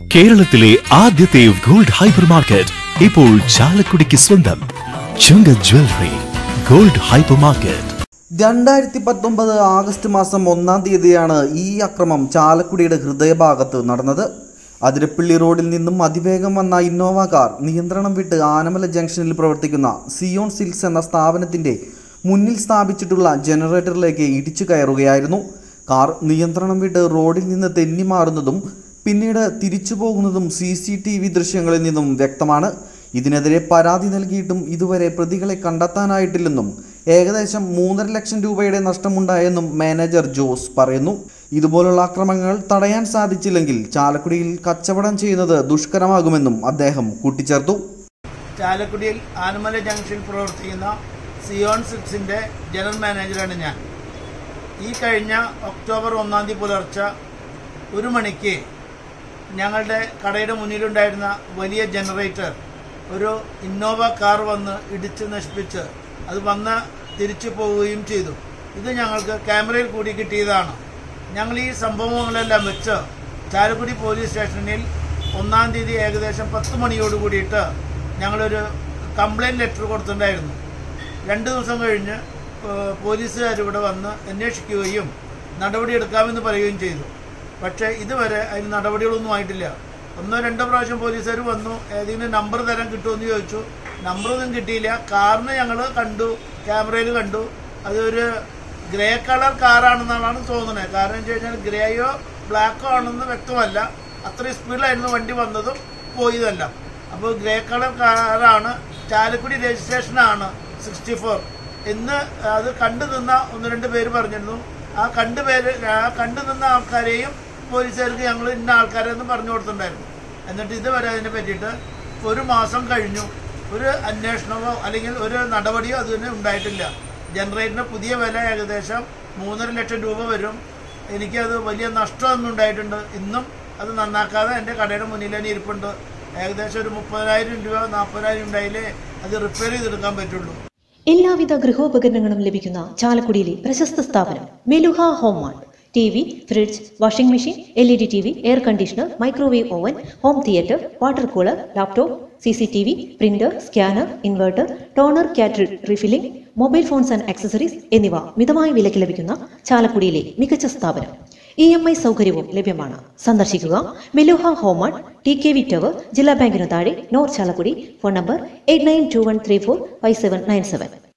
കേരളത്തിലെ ആദ്യത്തെ gold hyper market ഇപ്പോൾ ചാലക്കുടിക്ക് സ്വന്തം Chunga jewellery gold hyper market രണ്ടായിരത്തി പത്തൊമ്പത് ആഗസ്റ്റ് മാസം ഒന്നാം തീയതിയാണ് ഈ അക്രമം ചാലക്കുടിയുടെ ഹൃദയഭാഗത്ത് നടന്നത് അതിരപ്പള്ളി റോഡിൽ നിന്നും അതിവേഗം വന്ന ഇന്നോവ കാർ നിയന്ത്രണം വിട്ട് ആനമല ജംഗ്ഷനിൽ പ്രവർത്തിക്കുന്ന സിയോൺ സിൽക്സ് എന്ന സ്ഥാപനത്തിന്റെ മുന്നിൽ സ്ഥാപിച്ചിട്ടുള്ള ജനറേറ്ററിലേക്ക് ഇടിച്ചു കയറുകയായിരുന്നു കാർ നിയന്ത്രണം വിട്ട് റോഡിൽ നിന്ന് തെന്നി മാറുന്നതും പിന്നീട് തിരിച്ചു പോകുന്നതും സി സി ടി വി ദൃശ്യങ്ങളിൽ നിന്നും വ്യക്തമാണ് ഇതിനെതിരെ പരാതി നൽകിയിട്ടും ഇതുവരെ പ്രതികളെ കണ്ടെത്താനായിട്ടില്ലെന്നും ഏകദേശം മൂന്നര ലക്ഷം രൂപയുടെ നഷ്ടമുണ്ടായെന്നും മാനേജർ ജോസ് പറയുന്നു ഇതുപോലുള്ള ആക്രമണങ്ങൾ തടയാൻ സാധിച്ചില്ലെങ്കിൽ ചാലക്കുടിയിൽ കച്ചവടം ചെയ്യുന്നത് ദുഷ്കരമാകുമെന്നും അദ്ദേഹം കൂട്ടിച്ചേർത്തു ചാലക്കുടിയിൽ ആനമല ജംഗ്ഷനിൽ പ്രവർത്തിക്കുന്ന സിയോൺ സിക്സിൻ്റെ ജനറൽ മാനേജറാണ് ഞാൻ ഈ കഴിഞ്ഞ ഒക്ടോബർ ഒന്നാം തീയതി പുലർച്ചെ ഒരു മണിക്ക് ഞങ്ങളുടെ കടയുടെ മുന്നിലുണ്ടായിരുന്ന വലിയ ജനറേറ്റർ ഒരു ഇന്നോവ കാർ വന്ന് ഇടിച്ച് നശിപ്പിച്ച് അത് വന്ന് തിരിച്ചു പോവുകയും ചെയ്തു ഇത് ഞങ്ങൾക്ക് ക്യാമറയിൽ കൂടി കിട്ടിയതാണ് ഞങ്ങൾ ഈ സംഭവങ്ങളെല്ലാം വെച്ച് ചാലക്കുടി പോലീസ് സ്റ്റേഷനിൽ ഒന്നാം തീയതി ഏകദേശം പത്ത് മണിയോട് കൂടിയിട്ട് ഞങ്ങളൊരു കംപ്ലൈൻറ്റ് ലെറ്റർ കൊടുത്തിട്ടുണ്ടായിരുന്നു രണ്ട് ദിവസം കഴിഞ്ഞ് ഏഹ്, പോലീസുകാർ ഇവിടെ വന്ന് അന്വേഷിക്കുകയും നടപടിയെടുക്കാമെന്ന് പറയുകയും ചെയ്തു പക്ഷേ ഇതുവരെ അതിന് നടപടികളൊന്നും ആയിട്ടില്ല ഒന്നോ രണ്ടോ പ്രാവശ്യം പോലീസുകാർ വന്നു ഏതെങ്കിലും നമ്പർ തരാൻ കിട്ടുമെന്ന് ചോദിച്ചു നമ്പറൊന്നും കിട്ടിയില്ല കാറിന് ഞങ്ങൾ കണ്ടു ക്യാമറയിൽ കണ്ടു അതൊരു ഗ്രേ കളർ കാറാണെന്നാണ് തോന്നുന്നത് കാരണം എന്ന് വെച്ച് കഴിഞ്ഞാൽ ഗ്രേയോ ബ്ലാക്കോ ആണെന്ന് വ്യക്തമല്ല അത്രയും സ്പീഡിലായിരുന്നു വണ്ടി വന്നതും പോയതെല്ലാം അപ്പോൾ ഗ്രേ കളർ കാറാണ് ചാലക്കുടി രജിസ്ട്രേഷനാണ് സിക്സ്റ്റി ഫോർ എന്ന് അത് കണ്ടു നിന്ന ഒന്ന് രണ്ട് പേര് പറഞ്ഞിരുന്നു ആ കണ്ടു പേര് ആ കണ്ടു നിന്ന ആൾക്കാരെയും പോലീസുകാർക്ക് ഞങ്ങൾ ഇന്ന ആൾക്കാരെന്ന് പറഞ്ഞു കൊടുത്തിട്ടുണ്ടായിരുന്നു എന്നിട്ട് ഇതുവരെ അതിനെ പറ്റിയിട്ട് ഒരു മാസം കഴിഞ്ഞു ഒരു അന്വേഷണമോ അല്ലെങ്കിൽ ഒരു നടപടിയോ അതിന് ഉണ്ടായിട്ടില്ല ജനറേറ്ററിന് പുതിയ വില ഏകദേശം മൂന്നര ലക്ഷം രൂപ വരും എനിക്കത് വലിയ നഷ്ടമൊന്നും ഉണ്ടായിട്ടുണ്ട് ഇന്നും അത് നന്നാക്കാതെ എൻ്റെ കടയുടെ മുന്നിൽ തന്നെ ഇരിപ്പുണ്ട് ഏകദേശം ഒരു മുപ്പതിനായിരം രൂപ നാൽപ്പതിനായിരം ഉണ്ടായാലേ അത് റിപ്പയർ ചെയ്തെടുക്കാൻ പറ്റുള്ളൂ എല്ലാവിധ ഗൃഹോപകരണങ്ങളും ലഭിക്കുന്ന ചാലക്കുടിയിലെ പ്രശസ്ത സ്ഥാപനം Meluha home mart T V fridge washing machine L E D T V air conditioner microwave oven home theatre water cooler laptop C C T V printer scanner inverter toner cartridge refilling mobile phones and accessories എന്നിവ മിതമായ വിലയ്ക്ക് ലഭിക്കുന്ന ചാലക്കുടിയിലെ മികച്ച സ്ഥാപനം E M I സൗകര്യവും ലഭ്യമാണ് സന്ദർശിക്കുക Meluha home mart T K V tower ജില്ലാ ബാങ്കിന് താഴെ north Chalakudy phone number eight nine two one three four five seven nine seven